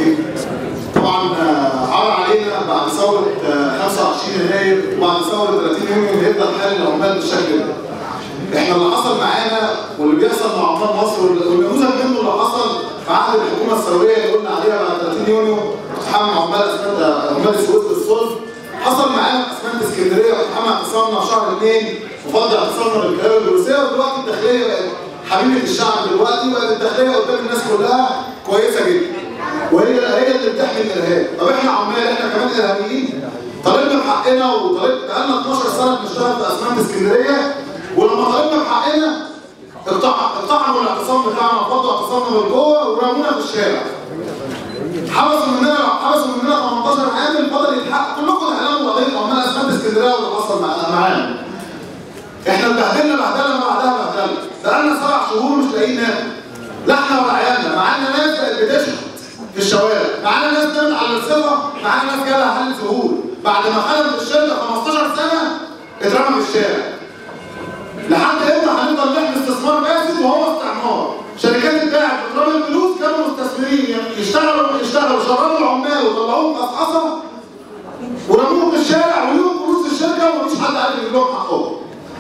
فيكم. طبعا آه، عرض علينا بعد ثوره آه، 25 يناير وبعد ثوره 30 يونيو هيفضل حال العمال بالشكل ده. احنا اللي حصل معانا واللي بيحصل مع عمال مصر واللي- والنموذج منه اللي حصل في عهد الحكومه الثوريه اللي قلنا عليها بعد 30 يونيو اقتحام عمال اسمنت عمال السويس بالصلب حصل معانا في اسمنت اسكندريه اقتحام اعتصامنا في شهر 2 وفضل اعتصامنا بالقياده الروسيه ودلوقتي الداخليه بقت حبيبه الشعب دلوقتي وبقت الداخليه قدام الناس كلها كويسه جدا وهي هي اللي بتحمي الارهاب طب احنا عمال احنا كمان ارهابيين طالبنا بحقنا وطالب بقالنا 12 سنه بنشتغل في اسمنت اسكندريه ولما طالبنا بحقنا اقتحم اقتحموا الاعتصام بتاعنا وفضوا اعتصامنا بالقوه ورمونا في الشارع حبسوا مننا حبسوا مننا 18 عامل فضل يتحقق كلكم تعلموا قضيه عمال اسمنت اسكندريه واللي حصل مع- معانا احنا اتبهدلنا بهدله ما بعدها بهدله بقالنا سبع شهور مش لاقيين ناكل لا احنا ولا عيالنا معانا ناس بقت بتشحت في الشوارع معانا ناس نامت على الصفه معانا ناس جالها حاله ظهور بعد ما خدت في الشركه 15 سنه اترمى في الشارع لحد امتى هنفضل نحمي استثمار فاسد وهو استعمار شركات الداعم بترمي الفلوس كانوا مستثمرين يشتغلوا يشتغلوا شربوا العمال وطلعوهم قصقصه ورموهم في الشارع وليهم فلوس الشركه ومفيش حد عارف يجيب لهم حقهم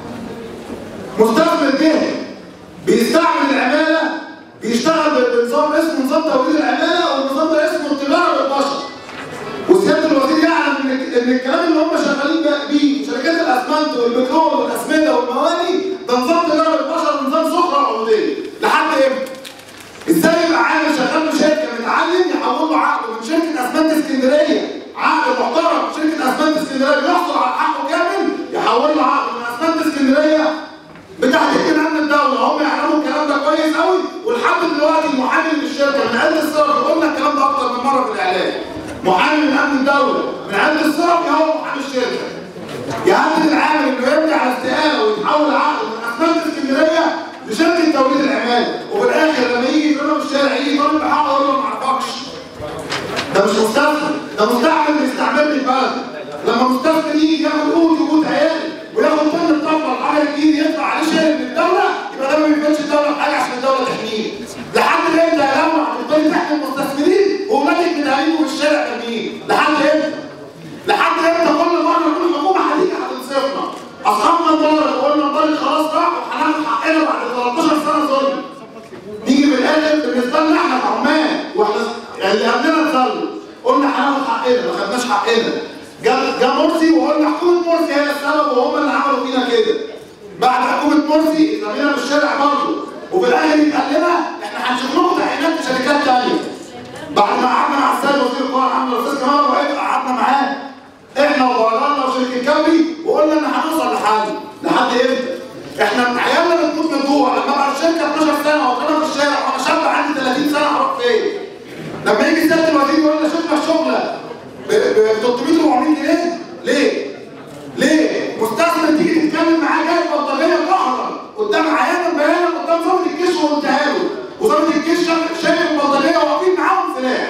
مستثمر جاهل بيستعمل العماله بيشتغل بنظام اسمه نظام توريد العماله والنظام ده اسمه التجاره بالبشر وسياده الوزير يعلم ان ان الكلام اللي هم شغالين بقى بيه شركات الاسمنت والبترول والاسمده والمواني ده نظام تجاره بالبشر ونظام سخره عقوديه لحد امتى؟ ازاي يبقى عامل شغال في شركه متعلم يحول له عقده من شركه اسمنت اسكندريه عقد محترم شركه اسمنت اسكندريه بيحصل على حقه كامل يحول له عقده من اسمنت اسكندريه بتحت ايدين امن الدوله هم يعلموا الكلام ده كويس قوي ولحد دلوقتي المحامي من الشركه من عند الصرف قلنا الكلام ده اكتر من مره في الاعلام محامي من امن الدوله من عند الصرف هو محامي الشركه يهدد العامل انه يرجع على استقاله ويتحول عقده من اسمنت اسكندريه لشركه توليد الاعمال وفي الاخر لما يجي يضربه في الشارع يجي يطالب بحقه يقول له ما اعرفكش ده مش مستثمر ده مستعمل بيستعملني البلد لما مستثمر يجي ياخد قوت وقوت عيالي وياخد كل الطبقه الحاجه الجديد يدفع عليه شيء من الدوله يبقى ده ما بيفيدش الدوله بحاجه عشان الدوله تحميه لحد امتى يا لما هتفضلي تحمي المستثمرين وولادك متهيئوا في الشارع تانيين لحد امتى؟ لحد امتى كل مره نقول الحكومه هتيجي هتنصفنا اصحابنا الضرر قلنا الضرر خلاص راح وهناخد حقنا بعد 13 سنه ظلم نيجي في الاخر بالنسبه لنا احنا كعمال واحنا اللي قبلنا اتظلم قلنا هناخد حقنا ما خدناش حقنا جا جا مرسي وقلنا حكومه مرسي هي السبب وهم اللي عملوا فينا كده بعد حكومه مرسي رمينا في الشارع برضه وفي الاخر يتقال لنا احنا هنشوف لكم تعيينات في شركات ثانيه بعد ما قعدنا مع السيد وزير القوى العامه الاستاذ كمال وعيد قعدنا معاه احنا وبرلنا وشركه كوي وقلنا ان هنوصل لحل لحد امتى؟ احنا عيالنا بتموت من الجوع لما ابقى في شركه 12 سنه وانا في الشارع وانا شاب عندي 30 سنه هروح فين؟ لما يجي سياده الوزير يقول لنا شفنا الشغله ب 300 400 جنيه ليه؟ ليه؟ مستثمر تيجي تتكلم معاه جاي بلطجيه ظهرا قدام عيانا بيانا قدام ضابط الجيش وقلتها له وضابط الجيش شايف شايف البلطجيه واقفين معاهم سلاح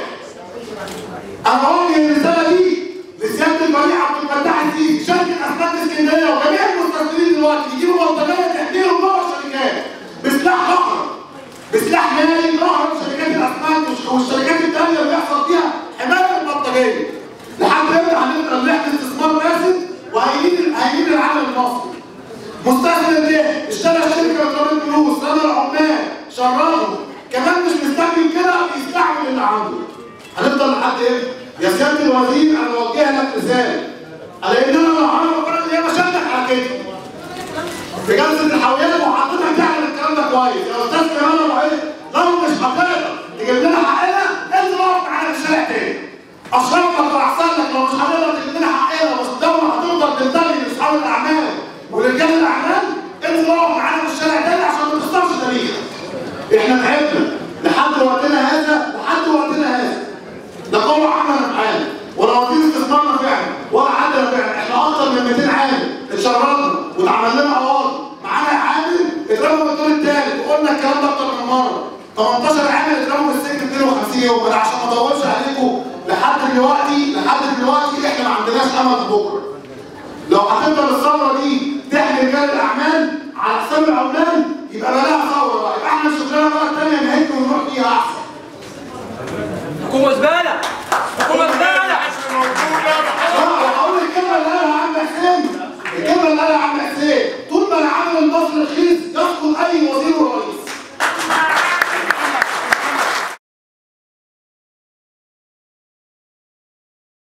انا اوجه الرساله دي لسياده الولي عبد الفتاح السيسي شركه اسمنت اسكندريه وجميع المستثمرين دلوقتي يجيبوا بلطجيه تحميهم جوه الشركات بسلاح ضخم بسلاح مالي ظهر شركات الاسمنت والش- والشركات الثانيه اللي بيحصل فيها حمايه البلطجيه لحد امتى هنفضل نحمي استثمار فاسد وهيجيب هيجيب العالم المصري مستثمر ده اشترى شركه وطلب فلوس رمى العمال شرهم كمان مش مستعمل كده بيستعمل اللي عنده هنفضل لحد امتى؟ يا سياده الوزير انا بوجه لك رساله على ان انا لو انا مقرر ان هي بشدك على كتفي في جلسه الحاويات وحضرتك تعمل الكلام ده كويس يا استاذ كمال ابو عيد لو مش هتقدر تجيب لنا حقنا انت اقف معانا في الشارع تاني اشرفك واحسن لك لو مش هتقدر تجيب لنا حقنا بس الدوله هتقدر تنتبه لاصحاب الاعمال ورجال الاعمال انت اقف معانا في الشارع تاني عشان ما تخسرش تاريخك احنا تعبنا لحد وقتنا هذا لحد وقتنا هذا لا قوة عامة معانا ولا وزير استثمارنا فعلا ولا عدل فعلا احنا اكتر من 200 عامل اتشرفنا واتعمل لنا عوض معانا عامل اترمى من الدور الثالث وقلنا الكلام ده اكتر من مره 18 عامل اترموا في السجن 52 يوم انا عشان ما اطولش عليكم لحد دلوقتي لحد دلوقتي احنا ما عندناش امل في بكره لو هتفضل الثوره دي تحمي رجال الاعمال على حساب العمال يبقى بلاها ثوره بقى يبقى احنا شغلنا بقى الثانيه نهايته ونروح فيها